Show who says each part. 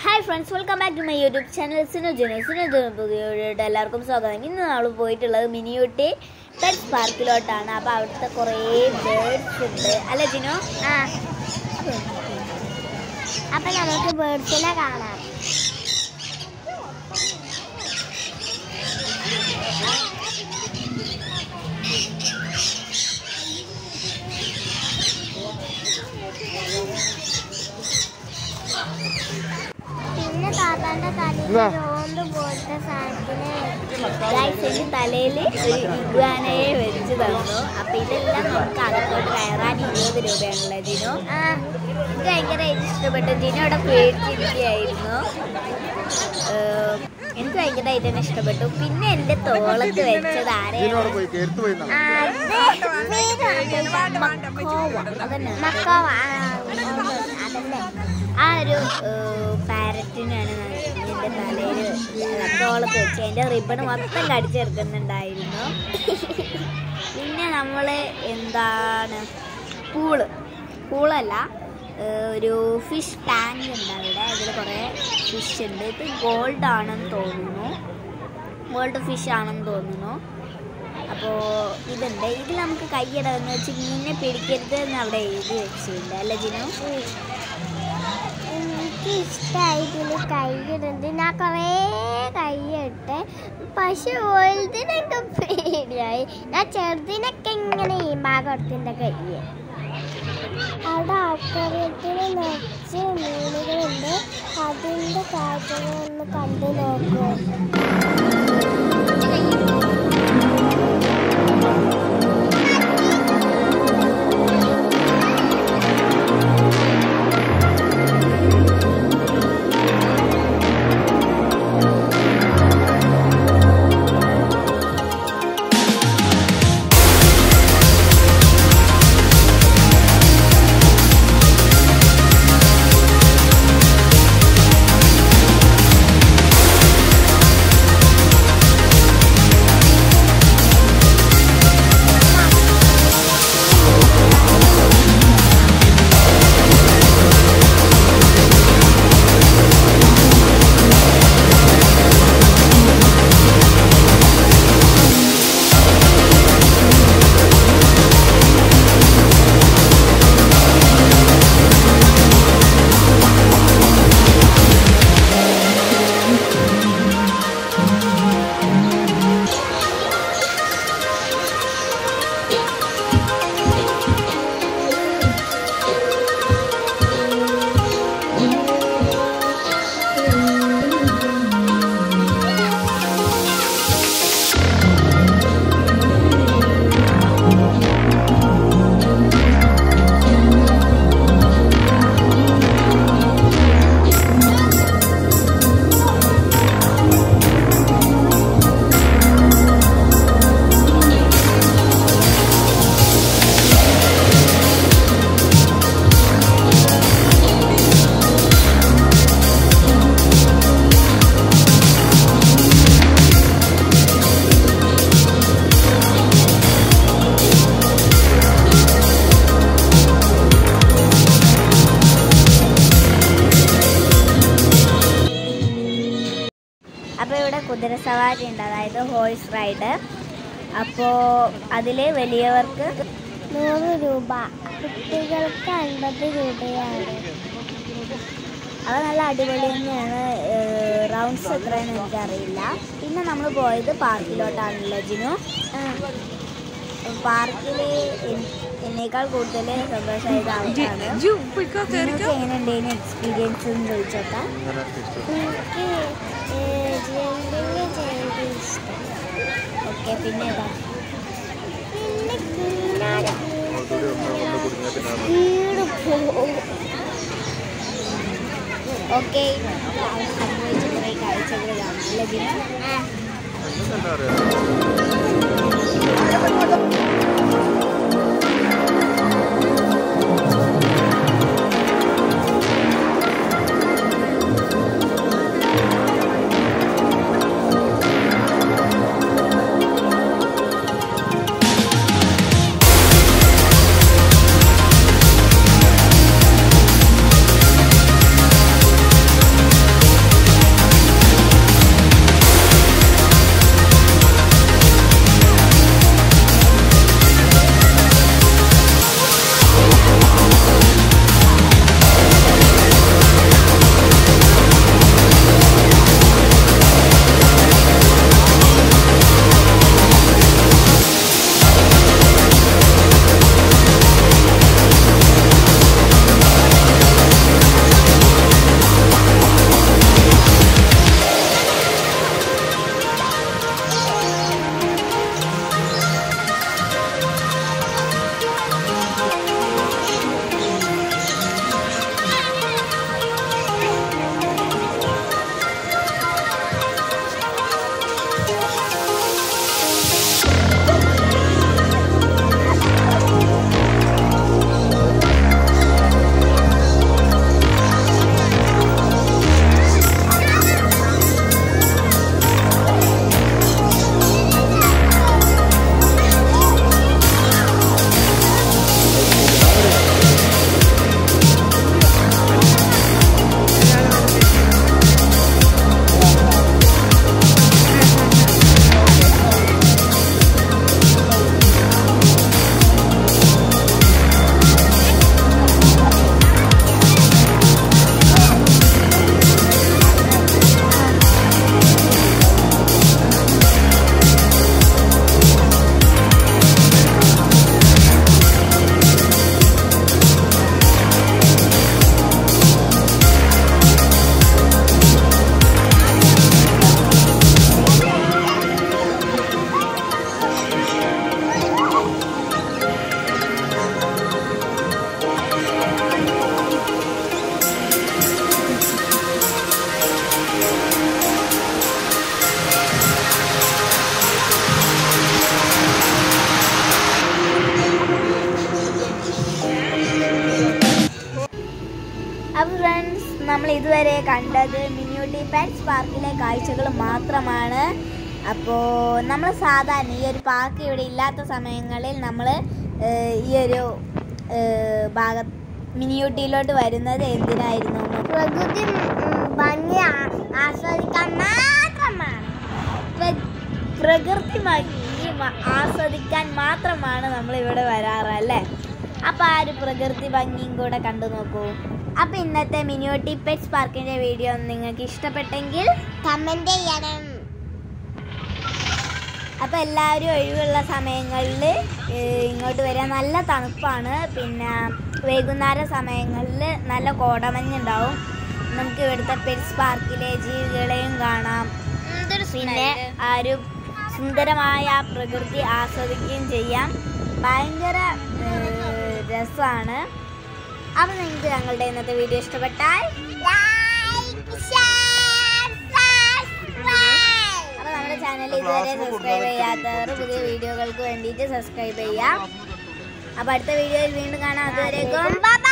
Speaker 1: Hi friends welcome back to my YouTube channel Sinujana Sinujana പുതിയോട്ട് എല്ലാവർക്കും സ്വാഗതം ഇന്ന് നമ്മൾ പോയിട്ടുള്ളത് മിനിയൂട്ടി പെറ്റ്സ് പാർക്കിലോട്ടാണ് അപ്പോൾ അവിടുത്തെ കുറേ ബേർഡ്സ് ഉണ്ട് അല്ല ജിനോ
Speaker 2: ആ അപ്പൊ നമുക്ക് ബേർഡ്സിനെ കാണാം പിന്നെ താത്താന്റെ തലയിൽ രോന്ത് പോലത്തെ സാധനത്തിന്
Speaker 1: ഗൈസ് എൻ്റെ തലയിൽ ഒരു ഇഗ്വാനയെ വെച്ച് തന്നു അപ്പോൾ ഇതെല്ലാം നമുക്ക് അകത്തോട്ട് കയറാൻ ഇരുപത് രൂപയാണല്ലോ ജിനോ
Speaker 2: ആ
Speaker 1: എനിക്ക് ഭയങ്കരമായിട്ട് ഇഷ്ടപ്പെട്ടു ജിനോ അവിടെ പേടിച്ചിരിക്കുകയായിരുന്നു ഏഹ്, എനിക്ക് ഭയങ്കരമായിട്ട് തന്നെ ഇഷ്ടപ്പെട്ടു പിന്നെ എൻ്റെ തോളത്ത് വെച്ചത് ആരെയാണ്
Speaker 3: പോയി കേർത്തു പോയി എന്നാ.
Speaker 2: അത്
Speaker 1: മക്കോവ അതന്നെ
Speaker 2: മക്കോവ അതല്ലേ
Speaker 1: ആ ഒരു പാരറ്റിനാണ് എൻ്റെ തലയിൽ തോളത്ത് വെച്ച് എൻ്റെ റിബൺ മൊത്തം കടിച്ചെടുക്കുന്നുണ്ടായിരുന്നു പിന്നെ നമ്മൾ എന്താണ് പൂള് പൂളല്ല ഏഹ്, ഒരു ഫിഷ് ടാങ്ക് ഉണ്ട് അവിടെ അതിൽ കുറേ ഫിഷ് ഉണ്ട് ഇത് ഗോൾഡ് ആണെന്ന് തോന്നുന്നു ഗോൾഡ് ഫിഷ് ആണെന്ന് തോന്നുന്നു അപ്പോൾ ഇതുണ്ട് ഇതിൽ നമുക്ക് കൈയിടാന്ന് വെച്ച് മീനിനെ പിടിക്കരുത് എന്ന് അവിടെ എഴുതി വെച്ചിട്ടുണ്ട് അല്ല ജിനു
Speaker 2: എനിക്ക് ഇഷ്ടമായിട്ടില്ല കൈയിടുന്നത് ഞാൻ കുറേ കൈയിട്ട് പക്ഷെ വലുതിനൊക്കെ പേടിയായി ഞാൻ ചെറുതിനൊക്കെ ഇങ്ങനെ ഈ ഭാഗത്തിന്റെ കൈ അവിടെ അക്വറിയത്തിൽ നിറച്ച് മീനുകളുണ്ട് അതിൻ്റെ കാഴ്ചകളൊന്ന് കണ്ടു നോക്കൂ
Speaker 1: അപ്പോൾ ഇവിടെ കുതിരസവാരി ഉണ്ട് അതായത് ഹോഴ്സ് റൈഡ് അപ്പോൾ അതിൽ വലിയവർക്ക്
Speaker 2: നൂറ് രൂപ കുട്ടികൾക്ക് അൻപത് രൂപയാണ്
Speaker 1: അത് നല്ല അടിപൊളി തന്നെയാണ് റൗണ്ട്സ് എത്രയാണെന്ന് എനിക്കറിയില്ല പിന്നെ നമ്മൾ പോയത് പാർക്കിലോട്ടാണല്ലോ ജിനു പാർക്കിൽ എന്നേക്കാൾ കൂടുതൽ സന്തോഷമായത് അവർക്കാണ് നിങ്ങൾക്ക് എങ്ങനെയുണ്ടെന്ന് എക്സ്പീരിയൻസ് എന്ന് ചോദിച്ചോട്ടെ
Speaker 3: ഇങ്ങനെ ഇഷ്ടം.
Speaker 2: എനിക്ക് ജമ്പിങ് ചെയ്ത് ഇഷ്ടം
Speaker 1: ഓക്കെ പിന്നെ ഏതാ
Speaker 2: പിന്നെ കീഴാട്
Speaker 3: അതുകൂടി ഒന്ന് കൊണ്ട് കുടുങ്ങിയാൽ പിന്നെ അത്
Speaker 2: വീട് പോകും
Speaker 1: ഓക്കെ സംഭവിച്ച കുറേ കാഴ്ചകൾ കാണാം അല്ലേ ജിനു
Speaker 3: എന്താ അറിയാം
Speaker 2: ആ
Speaker 1: ഇതുവരെ കണ്ടത് മിനിയൂട്ടി പെറ്റ്സ് പാർക്കിലെ കാഴ്ചകൾ മാത്രമാണ് അപ്പോൾ നമ്മൾ സാധാരണ ഈ ഒരു പാർക്ക് ഇവിടെ ഇല്ലാത്ത സമയങ്ങളിൽ നമ്മൾ ഈ ഒരു ഏഹ്, ഭാഗ മിനിയൂട്ടിയിലോട്ട് വരുന്നത് എന്തിനായിരുന്നു
Speaker 2: പ്രകൃതി ഉം, ഭംഗി ആ- ആസ്വദിക്കാൻ മാത്രമാണ്
Speaker 1: പ്ര- പ്രകൃതി ഭംഗി മ- ആസ്വദിക്കാൻ മാത്രമാണ് നമ്മൾ ഇവിടെ വരാറ് അല്ലേ അപ്പോൾ ആ ഒരു പ്രകൃതി ഭംഗിയും കൂടെ കണ്ടു നോക്കൂ അപ്പോൾ ഇന്നത്തെ മിനിയോട്ടി പെറ്റ്സ് പാർക്കിൻ്റെ വീഡിയോ നിങ്ങൾക്ക് ഇഷ്ടപ്പെട്ടെങ്കിൽ
Speaker 2: കമന്റ് ചെയ്യണം
Speaker 1: അപ്പോൾ എല്ലാവരും ഒഴിവുള്ള സമയങ്ങളിൽ ഇങ്ങോട്ട് വരാൻ നല്ല തണുപ്പാണ് പിന്നെ വൈകുന്നേര സമയങ്ങളിൽ നല്ല കോടമഞ്ഞുണ്ടാവും നമുക്ക് ഇവിടുത്തെ പെറ്റ്സ് പാർക്കിലെ ജീവികളെയും കാണാം പിന്നെ ആ ഒരു സുന്ദരമായ ആ പ്രകൃതി ആസ്വദിക്കുകയും ചെയ്യാം ഭയങ്കര രസമാണ് അപ്പോൾ നിങ്ങൾക്ക് ഞങ്ങളുടെ ഇന്നത്തെ വീഡിയോ ഇഷ്ടപ്പെട്ടാൽ
Speaker 2: ലൈക്ക് ഷെയർ സബ്സ്ക്രൈബ്
Speaker 1: അപ്പോൾ നമ്മുടെ ചാനൽ ഇതുവരെ സബ്സ്ക്രൈബ് ചെയ്യാത്തവർ പുതിയ വീഡിയോകൾക്ക് വേണ്ടിയിട്ട് സബ്സ്ക്രൈബ് ചെയ്യാം അപ്പോൾ അടുത്ത വീഡിയോയിൽ വീണ്ടും കാണാം അതുവരേക്കും
Speaker 2: ബൈ